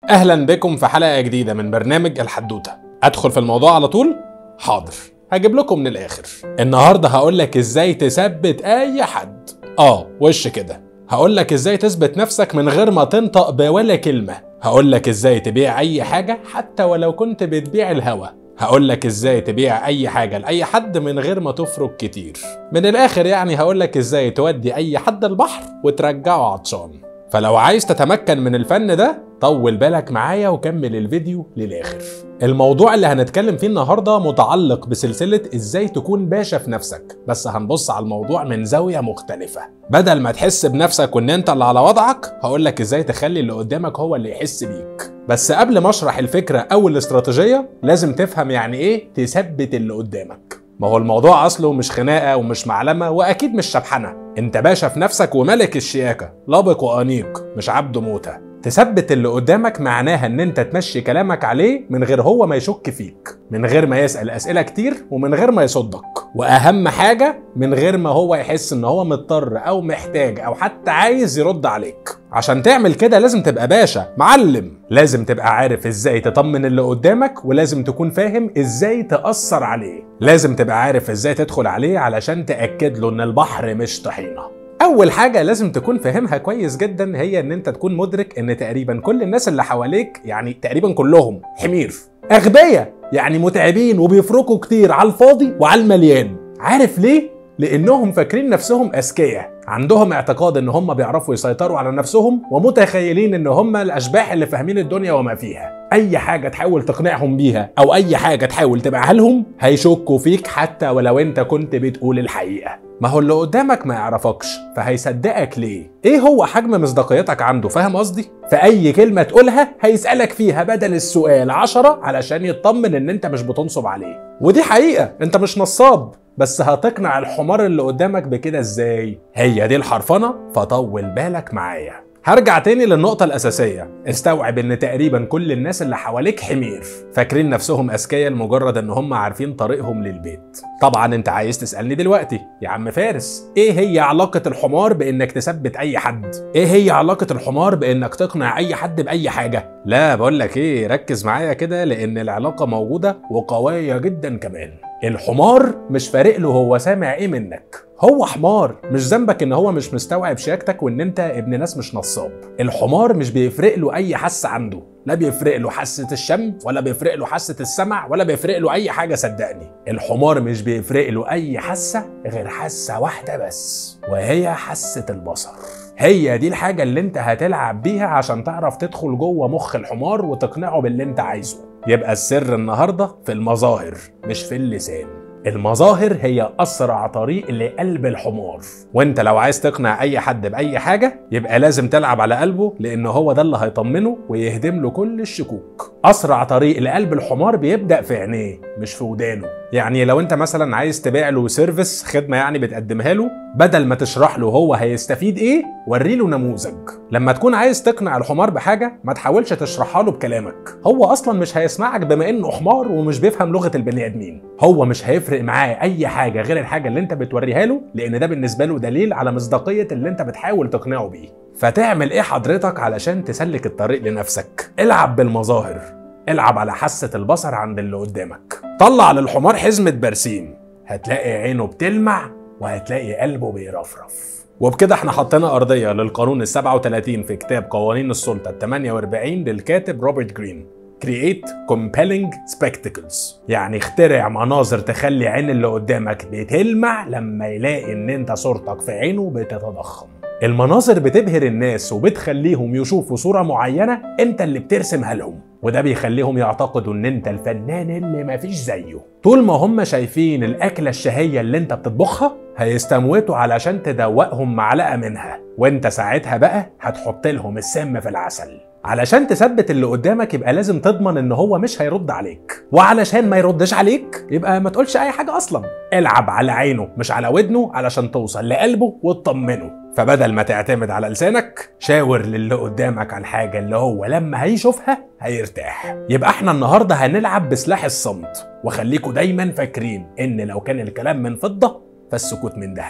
اهلا بكم في حلقه جديده من برنامج الحدوته ادخل في الموضوع على طول حاضر هجيب لكم من الاخر النهارده هقول لك ازاي تثبت اي حد اه وش كده هقول لك ازاي تثبت نفسك من غير ما تنطق بولا كلمه هقول لك ازاي تبيع اي حاجه حتى ولو كنت بتبيع الهوا هقول لك ازاي تبيع اي حاجه لاي حد من غير ما تفرق كتير من الاخر يعني هقول لك ازاي تودي اي حد البحر وترجعه عطشان فلو عايز تتمكن من الفن ده طول بالك معايا وكمل الفيديو للاخر الموضوع اللي هنتكلم فيه النهارده متعلق بسلسله ازاي تكون باشا في نفسك بس هنبص على الموضوع من زاويه مختلفه بدل ما تحس بنفسك وان انت اللي على وضعك هقول لك ازاي تخلي اللي قدامك هو اللي يحس بيك بس قبل ما اشرح الفكره او الاستراتيجيه لازم تفهم يعني ايه تثبت اللي قدامك ما هو الموضوع اصله مش خناقه ومش معلمه واكيد مش شبحنه انت باشا في نفسك وملك الشياكه لابق وانيق مش عبد موته تثبت اللي قدامك معناها ان انت تمشي كلامك عليه من غير هو ما يشك فيك من غير ما يسال اسئله كتير ومن غير ما يصدك واهم حاجه من غير ما هو يحس ان هو مضطر او محتاج او حتى عايز يرد عليك عشان تعمل كده لازم تبقى باشا معلم لازم تبقى عارف ازاي تطمن اللي قدامك ولازم تكون فاهم ازاي تأثر عليه لازم تبقى عارف ازاي تدخل عليه علشان تأكد له ان البحر مش طحينة اول حاجه لازم تكون فاهمها كويس جدا هي ان انت تكون مدرك ان تقريبا كل الناس اللي حواليك يعني تقريبا كلهم حمير اغبياء يعني متعبين وبيفركوا كتير على الفاضي وعلى المليان عارف ليه لانهم فاكرين نفسهم اذكياء عندهم اعتقاد ان هم بيعرفوا يسيطروا على نفسهم ومتخيلين ان هم الاشباح اللي فاهمين الدنيا وما فيها اي حاجه تحاول تقنعهم بيها او اي حاجه تحاول تبيعها لهم هيشكوا فيك حتى ولو انت كنت بتقول الحقيقه ما هو اللي قدامك ما يعرفكش فهيصدقك ليه ايه هو حجم مصداقيتك عنده فاهم قصدي في اي كلمه تقولها هيسالك فيها بدل السؤال عشرة علشان يطمن ان انت مش بتنصب عليه ودي حقيقه انت مش نصاب بس هتقنع الحمار اللي قدامك بكده ازاي هي دي الحرفنه فطول بالك معايا هرجع تاني للنقطة الأساسية استوعب إن تقريبا كل الناس اللي حواليك حمير فاكرين نفسهم أذكياء لمجرد إن هم عارفين طريقهم للبيت طبعا أنت عايز تسألني دلوقتي يا عم فارس إيه هي علاقة الحمار بإنك تثبت أي حد إيه هي علاقة الحمار بإنك تقنع أي حد بأي حاجة لا بقول لك إيه ركز معايا كده لأن العلاقة موجودة وقوية جدا كمان الحمار مش فارق له هو سامع ايه منك هو حمار مش ذنبك ان هو مش مستوعب شياكتك وان انت ابن ناس مش نصاب الحمار مش بيفرق له اي حس عنده لا بيفرق له حاسة الشم ولا بيفرق له حاسة السمع ولا بيفرق له اي حاجة صدقني الحمار مش بيفرق له اي حاسة غير حاسة واحدة بس وهي حاسة البصر هي دي الحاجة اللي انت هتلعب بيها عشان تعرف تدخل جوه مخ الحمار وتقنعه باللي انت عايزه يبقى السر النهارده في المظاهر مش في اللسان المظاهر هي اسرع طريق لقلب الحمار وانت لو عايز تقنع اي حد باي حاجه يبقى لازم تلعب على قلبه لان هو ده اللي هيطمنه ويهدم له كل الشكوك اسرع طريق لقلب الحمار بيبدا في عينيه مش في ودانه يعني لو انت مثلا عايز تبيع له سيرفيس خدمه يعني بتقدمها له بدل ما تشرح له هو هيستفيد ايه وري له نموذج لما تكون عايز تقنع الحمار بحاجه ما تحاولش تشرحها له بكلامك هو اصلا مش هيسمعك بما انه حمار ومش بيفهم لغه البني ادمين هو مش هيفرق معاه اي حاجه غير الحاجه اللي انت بتوريها له لان ده بالنسبه له دليل على مصداقيه اللي انت بتحاول تقنعه بيه فتعمل ايه حضرتك علشان تسلك الطريق لنفسك العب بالمظاهر العب على حاسه البصر عند اللي قدامك طلع للحمار حزمه برسيم هتلاقي عينه بتلمع وهتلاقي قلبه بيرفرف وبكده احنا حطينا ارضيه للقانون ال 37 في كتاب قوانين السلطه ال 48 للكاتب روبرت جرين create compelling spectacles يعني اخترع مناظر تخلي عين اللي قدامك بتلمع لما يلاقي ان انت صورتك في عينه بتتضخم المناظر بتبهر الناس وبتخليهم يشوفوا صورة معينة انت اللي بترسمها لهم وده بيخليهم يعتقدوا ان انت الفنان اللي مفيش زيه طول ما هم شايفين الاكلة الشهية اللي انت بتطبخها هيستموتوا علشان تدوقهم معلقة منها وانت ساعتها بقى هتحط لهم السم في العسل علشان تثبت اللي قدامك يبقى لازم تضمن ان هو مش هيرد عليك وعلشان ما يردش عليك يبقى ما تقولش اي حاجه اصلا العب على عينه مش على ودنه علشان توصل لقلبه وتطمنه فبدل ما تعتمد على لسانك شاور للي قدامك على الحاجه اللي هو لما هيشوفها هيرتاح يبقى احنا النهارده هنلعب بسلاح الصمت وخليكوا دايما فاكرين ان لو كان الكلام من فضه فالسكوت من ذهب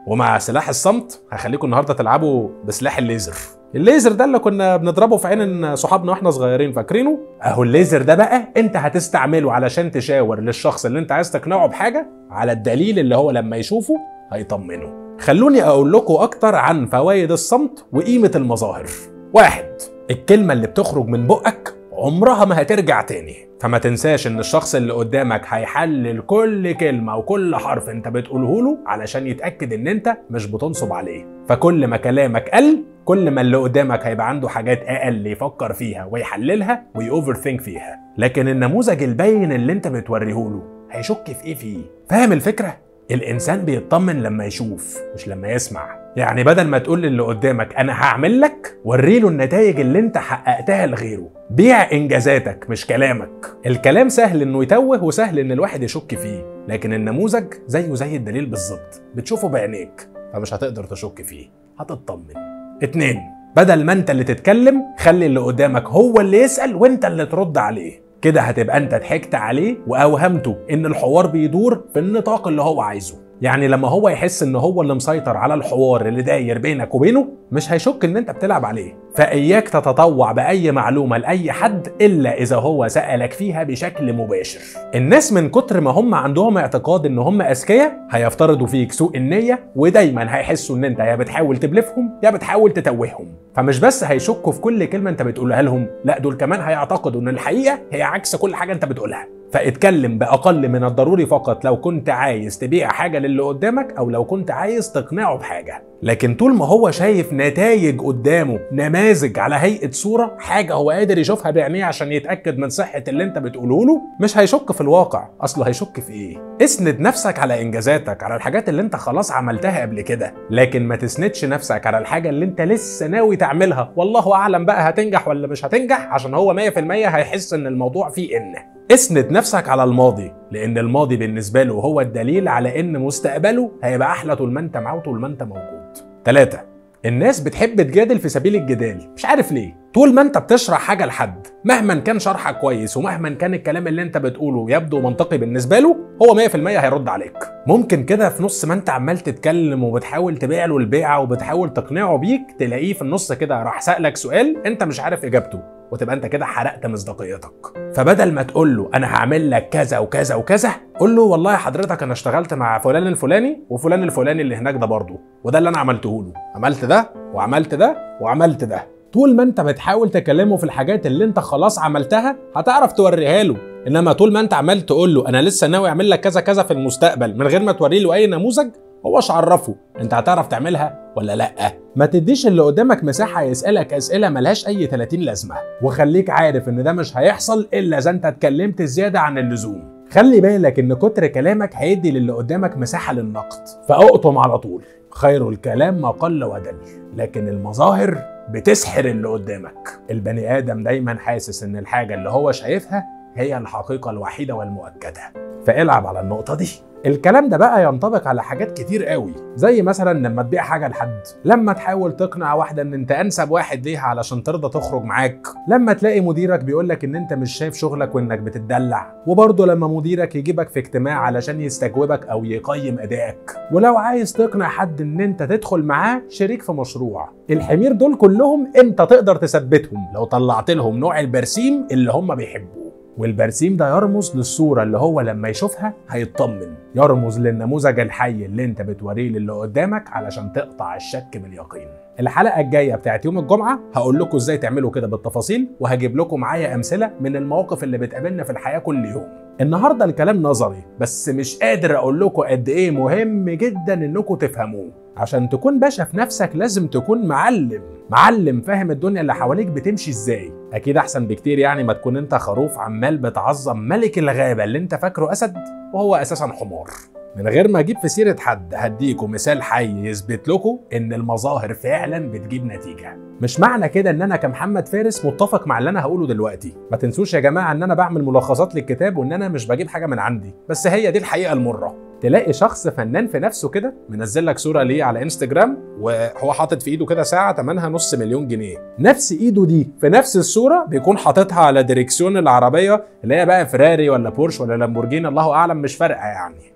ومع سلاح الصمت هخليكم النهارده تلعبوا بسلاح الليزر الليزر ده اللي كنا بنضربه في عين صحابنا واحنا صغيرين فاكرينه اهو الليزر ده بقى انت هتستعمله علشان تشاور للشخص اللي انت عايز تقنعه بحاجه على الدليل اللي هو لما يشوفه هيطمنه خلوني اقول لكم اكتر عن فوائد الصمت وقيمه المظاهر واحد الكلمه اللي بتخرج من بقك عمرها ما هترجع تاني فما تنساش ان الشخص اللي قدامك هيحلل كل كلمه وكل حرف انت بتقوله له علشان يتاكد ان انت مش بتنصب عليه فكل ما كلامك قل كل ما اللي قدامك هيبقى عنده حاجات اقل يفكر فيها ويحللها ويوفر ثينك فيها لكن النموذج الباين اللي انت بتوريه له هيشك في ايه فيه فاهم الفكره الانسان بيطمن لما يشوف مش لما يسمع يعني بدل ما تقول للي قدامك انا هعمل لك وريله النتائج اللي انت حققتها لغيره بيع انجازاتك مش كلامك الكلام سهل انه يتوه وسهل ان الواحد يشك فيه لكن النموذج زيه زي الدليل بالظبط بتشوفه بعينيك فمش هتقدر تشك فيه هتطمن اتنين بدل ما انت اللي تتكلم خلي اللي قدامك هو اللي يسأل وانت اللي ترد عليه كده هتبقى انت ضحكت عليه واوهمته ان الحوار بيدور في النطاق اللي هو عايزه يعني لما هو يحس ان هو اللي مسيطر على الحوار اللي داير بينك وبينه مش هيشك ان انت بتلعب عليه فاياك تتطوع باي معلومه لاي حد الا اذا هو سالك فيها بشكل مباشر الناس من كتر ما هم عندهم اعتقاد ان هم اذكياء هيفترضوا فيك سوء النيه ودايما هيحسوا ان انت يا بتحاول تبلفهم يا بتحاول تتوههم فمش بس هيشكوا في كل كلمه انت بتقولها لهم لا دول كمان هيعتقدوا ان الحقيقه هي عكس كل حاجه انت بتقولها فاتكلم باقل من الضروري فقط لو كنت عايز تبيع حاجه للي قدامك او لو كنت عايز تقنعه بحاجه لكن طول ما هو شايف نتائج قدامه نماذج على هيئه صوره حاجه هو قادر يشوفها بعينيه عشان يتاكد من صحه اللي انت بتقوله له مش هيشك في الواقع اصله هيشك في ايه اسند نفسك على انجازاتك على الحاجات اللي انت خلاص عملتها قبل كده لكن ما تسندش نفسك على الحاجه اللي انت لسه ناوي تعملها والله اعلم بقى هتنجح ولا مش هتنجح عشان هو 100% هيحس ان الموضوع فيه ان اسند نفسك على الماضي لان الماضي بالنسبه له هو الدليل على ان مستقبله هيبقى احلى طول ما انت معاه وطول ما انت موجود 3 الناس بتحب تجادل في سبيل الجدال مش عارف ليه طول ما انت بتشرح حاجه لحد مهما كان شرحك كويس ومهما كان الكلام اللي انت بتقوله يبدو منطقي بالنسبه له هو 100% هيرد عليك ممكن كده في نص ما انت عمال تتكلم وبتحاول تبيع له البيعه وبتحاول تقنعه بيك تلاقيه في النص كده راح سالك سؤال انت مش عارف اجابته وتبقى انت كده حرقت مصداقيتك فبدل ما تقول له انا هعمل لك كذا وكذا وكذا قول له والله حضرتك انا اشتغلت مع فلان الفلاني وفلان الفلاني اللي هناك ده برضه وده اللي انا عملته له عملت ده وعملت ده وعملت ده طول ما انت بتحاول تكلمه في الحاجات اللي انت خلاص عملتها هتعرف توريها له انما طول ما انت عمال تقول له انا لسه ناوي اعمل لك كذا كذا في المستقبل من غير ما توري له اي نموذج هوش عرفه انت هتعرف تعملها ولا لا ما تديش اللي قدامك مساحه يسالك اسئله ملهاش اي 30 لازمه وخليك عارف ان ده مش هيحصل الا اذا انت اتكلمت زياده عن اللزوم خلي بالك ان كتر كلامك هيدي للي قدامك مساحه للنقد فاقطم على طول خير الكلام ما قل ودل لكن المظاهر بتسحر اللي قدامك البني ادم دايما حاسس ان الحاجه اللي هو شايفها هي الحقيقه الوحيده والمؤكده فالعب على النقطه دي الكلام ده بقى ينطبق على حاجات كتير قوي زي مثلا لما تبيع حاجه لحد لما تحاول تقنع واحده ان انت انسب واحد ليها علشان ترضى تخرج معاك لما تلاقي مديرك بيقولك ان انت مش شايف شغلك وانك بتتدلع وبرضه لما مديرك يجيبك في اجتماع علشان يستجوبك او يقيم ادائك ولو عايز تقنع حد ان انت تدخل معاه شريك في مشروع الحمير دول كلهم انت تقدر تثبتهم لو طلعت لهم نوع البرسيم اللي هم بيحبوه والبرسيم ده يرمز للصورة اللي هو لما يشوفها هيطمن يرمز للنموذج الحي اللي انت بتوريه للي قدامك علشان تقطع الشك باليقين الحلقة الجاية بتاعت يوم الجمعة هقول لكم ازاي تعملوا كده بالتفاصيل وهجيب لكم معايا امثلة من المواقف اللي بتقابلنا في الحياة كل يوم النهارده الكلام نظري بس مش قادر اقول لكم قد ايه مهم جدا انكم تفهموه عشان تكون باشا في نفسك لازم تكون معلم معلم فاهم الدنيا اللي حواليك بتمشي ازاي اكيد احسن بكتير يعني ما تكون انت خروف عمال بتعظم ملك الغابه اللي انت فاكره اسد وهو اساسا حمار من غير ما اجيب في سيره حد هديكم مثال حي يثبت لكم ان المظاهر فعلا بتجيب نتيجه مش معنى كده ان انا كمحمد فارس متفق مع اللي انا هقوله دلوقتي ما تنسوش يا جماعه ان انا بعمل ملخصات للكتاب وان انا مش بجيب حاجه من عندي بس هي دي الحقيقه المره تلاقي شخص فنان في نفسه كده منزل لك صوره ليه على انستجرام وهو حاطط في ايده كده ساعه ثمنها نص مليون جنيه نفس ايده دي في نفس الصوره بيكون حاططها على ديركسيون العربيه اللي هي بقى فراري ولا بورش ولا لامبورجيني الله اعلم مش فارقه يعني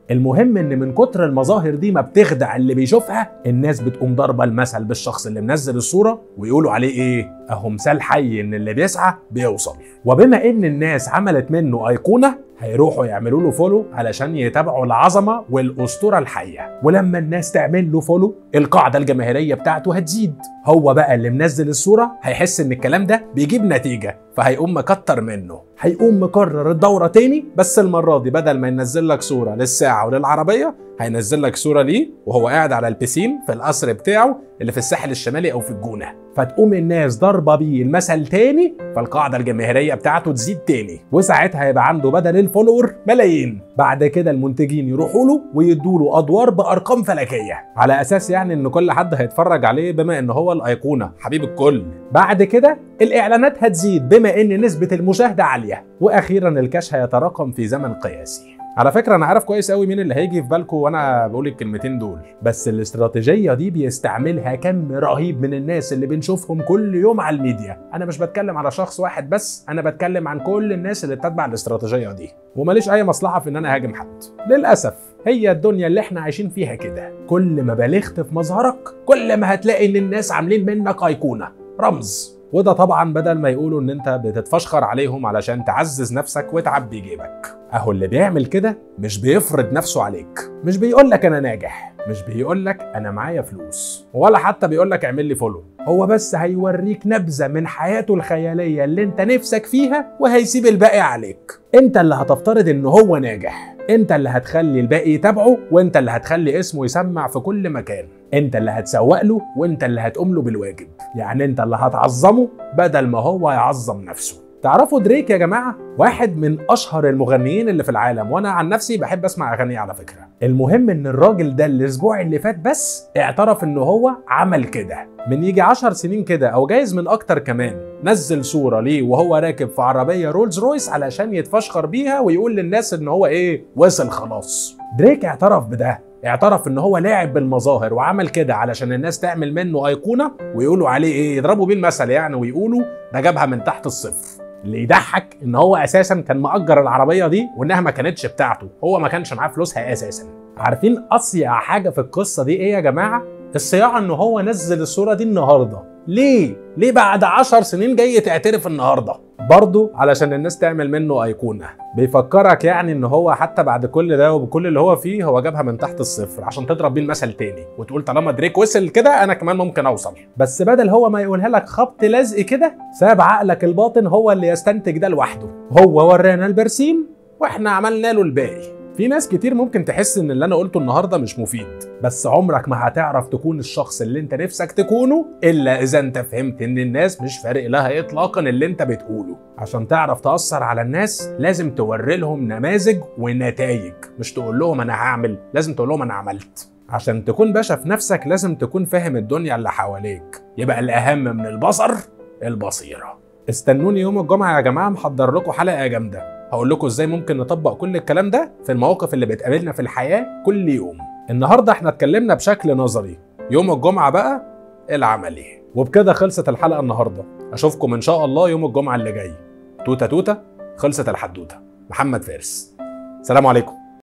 المهم ان من كتر المظاهر دي ما بتخدع اللي بيشوفها الناس بتقوم ضاربه المثل بالشخص اللي منزل الصوره ويقولوا عليه ايه اهو مثال حي ان اللي بيسعى بيوصل وبما ان الناس عملت منه ايقونه هيروحوا يعملوا له فولو علشان يتابعوا العظمه والاسطوره الحيه ولما الناس تعمل له فولو القاعده الجماهيريه بتاعته هتزيد هو بقى اللي منزل الصوره هيحس ان الكلام ده بيجيب نتيجه فهيقوم مكتر منه هيقوم مكرر الدوره تاني بس المره دي بدل ما ينزل لك صوره للساعه وللعربيه هينزل لك صوره ليه وهو قاعد على البسين في القصر بتاعه اللي في الساحل الشمالي او في الجونه فتقوم الناس ضاربه بيه المثل تاني فالقاعده الجماهيريه بتاعته تزيد تاني وساعتها هيبقى عنده بدل الفولور ملايين بعد كده المنتجين يروحوا له ويدوا له ادوار بارقام فلكيه على اساس يعني ان كل حد هيتفرج عليه بما ان هو الايقونه حبيب الكل بعد كده الاعلانات هتزيد بما ان نسبه المشاهده عاليه واخيرا الكاش هيتراكم في زمن قياسي على فكره انا عارف كويس قوي مين اللي هيجي في بالكم وانا بقول الكلمتين دول بس الاستراتيجيه دي بيستعملها كم رهيب من الناس اللي بنشوفهم كل يوم على الميديا انا مش بتكلم على شخص واحد بس انا بتكلم عن كل الناس اللي بتتبع الاستراتيجيه دي وماليش اي مصلحه في ان انا اهاجم حد للاسف هي الدنيا اللي احنا عايشين فيها كده كل ما بلغت في مظهرك كل ما هتلاقي ان الناس عاملين منك ايقونه رمز وده طبعا بدل ما يقولوا ان انت بتتفشخر عليهم علشان تعزز نفسك وتعبي جيبك اهو اللي بيعمل كده مش بيفرض نفسه عليك مش بيقول لك انا ناجح مش بيقول لك انا معايا فلوس ولا حتى بيقول لك اعمل لي فولو هو بس هيوريك نبذه من حياته الخياليه اللي انت نفسك فيها وهيسيب الباقي عليك انت اللي هتفترض ان هو ناجح انت اللي هتخلي الباقي يتابعه وانت اللي هتخلي اسمه يسمع في كل مكان انت اللي هتسوق له وانت اللي هتقوم له بالواجب يعني انت اللي هتعظمه بدل ما هو يعظم نفسه تعرفوا دريك يا جماعه واحد من اشهر المغنيين اللي في العالم وانا عن نفسي بحب اسمع اغانيه على فكره المهم ان الراجل ده الاسبوع اللي فات بس اعترف ان هو عمل كده من يجي عشر سنين كده او جايز من اكتر كمان نزل صوره ليه وهو راكب في عربيه رولز رويس علشان يتفشخر بيها ويقول للناس ان هو ايه وصل خلاص دريك اعترف بده اعترف ان هو لاعب بالمظاهر وعمل كده علشان الناس تعمل منه ايقونه ويقولوا عليه ايه يضربوا بيه المثل يعني ويقولوا ده جابها من تحت الصفر اللي يضحك ان هو اساسا كان مأجر العربيه دي وانها ما كانتش بتاعته هو ما كانش معاه فلوسها اساسا عارفين اصيع حاجه في القصه دي ايه يا جماعه الصياعه ان هو نزل الصوره دي النهارده ليه ليه بعد عشر سنين جاي تعترف النهارده برضه علشان الناس تعمل منه ايقونه بيفكرك يعني ان هو حتى بعد كل ده وبكل اللي هو فيه هو جابها من تحت الصفر عشان تضرب بيه المثل تاني وتقول طالما دريك وصل كده انا كمان ممكن اوصل بس بدل هو ما يقولها لك خبط لزق كده ساب عقلك الباطن هو اللي يستنتج ده لوحده هو ورانا البرسيم واحنا عملنا له الباقي في ناس كتير ممكن تحس ان اللي انا قلته النهارده مش مفيد بس عمرك ما هتعرف تكون الشخص اللي انت نفسك تكونه الا اذا انت فهمت ان الناس مش فارق لها اطلاقا اللي انت بتقوله عشان تعرف تاثر على الناس لازم توري لهم نماذج ونتائج مش تقول لهم انا هعمل لازم تقول لهم انا عملت عشان تكون باشا في نفسك لازم تكون فاهم الدنيا اللي حواليك يبقى الاهم من البصر البصيره استنوني يوم الجمعه يا جماعه محضر لكم حلقه جامده هقول لكم ازاي ممكن نطبق كل الكلام ده في المواقف اللي بتقابلنا في الحياه كل يوم النهارده احنا اتكلمنا بشكل نظري يوم الجمعه بقى العملي وبكده خلصت الحلقه النهارده اشوفكم ان شاء الله يوم الجمعه اللي جاي توته توته خلصت الحدوته محمد فارس سلام عليكم